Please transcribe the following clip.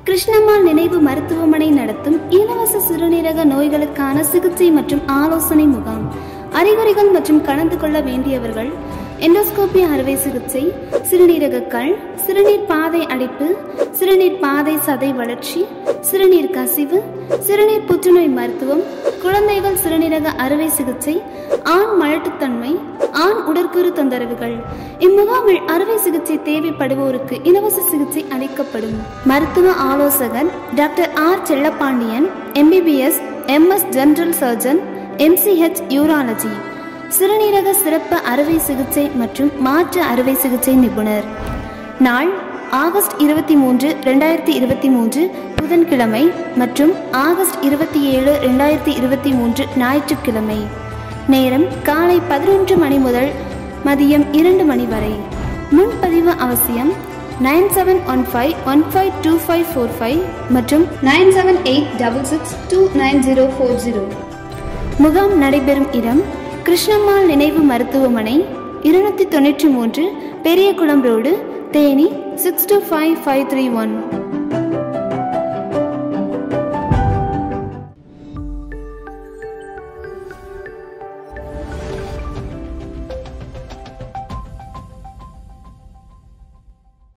கிருஷ்ணம்மாள் நினைவு மருத்துவமனை நடத்தும் இலவச சிறுநீரக நோய்களுக்கான சிகிச்சை மற்றும் ஆலோசனை முகாம் அறிகுறிகள் மற்றும் கலந்து கொள்ள வேண்டியவர்கள் எண்டோஸ்கோபி அறுவை சிகிச்சை சிறுநீரக கல் சிறுநீர் பாதை அடைப்பு சிறுநீர் பாதை சதை வளர்ச்சி சிறுநீர் கசிவு சிறுநீர் புற்றுநோய் மருத்துவம் குழந்தைகள் சிறுநீரக அறுவை சிகிச்சை ஆண் மலட்டுத்தன்மை ஆண் உடற்கூறு தொந்தரவுகள் இம்முகாமில் அறுவை சிகிச்சை தேவைப்படுவோருக்கு இலவச சிகிச்சை அளிக்கப்படும் மருத்துவ ஆலோசகர் doctor R Chellapandian MBBS MS general surgeon MCh urology சிறுநீரக சிறப்பு அறுவை சிகிச்சை மற்றும் மாற்று அறுவை சிகிச்சை நிபுணர் நாள் ஆகஸ்ட் இருபத்தி மூன்று ரெண்டாயிரத்தி இருபத்தி மூன்று புதன்கிழமை மற்றும் ஆகஸ்ட் இருபத்தி ஏழு ரெண்டாயிரத்தி இருபத்தி மூன்று ஞாயிற்றுக்கிழமை நேரம் காலை பதினொன்று மணி முதல் மதியம் இரண்டு மணி வரை முன்பதிவு அவசியம் nine seven one five one five two five four five மற்றும் nine seven eight double six two nine zero four zero முகாம் நடைபெறும் இடம் கிருஷ்ணம்மாள் நினைவு மருத்துவமனை இருநூத்தி தொண்ணூற்றி மூன்று Periyakulam road Theni six two five five three one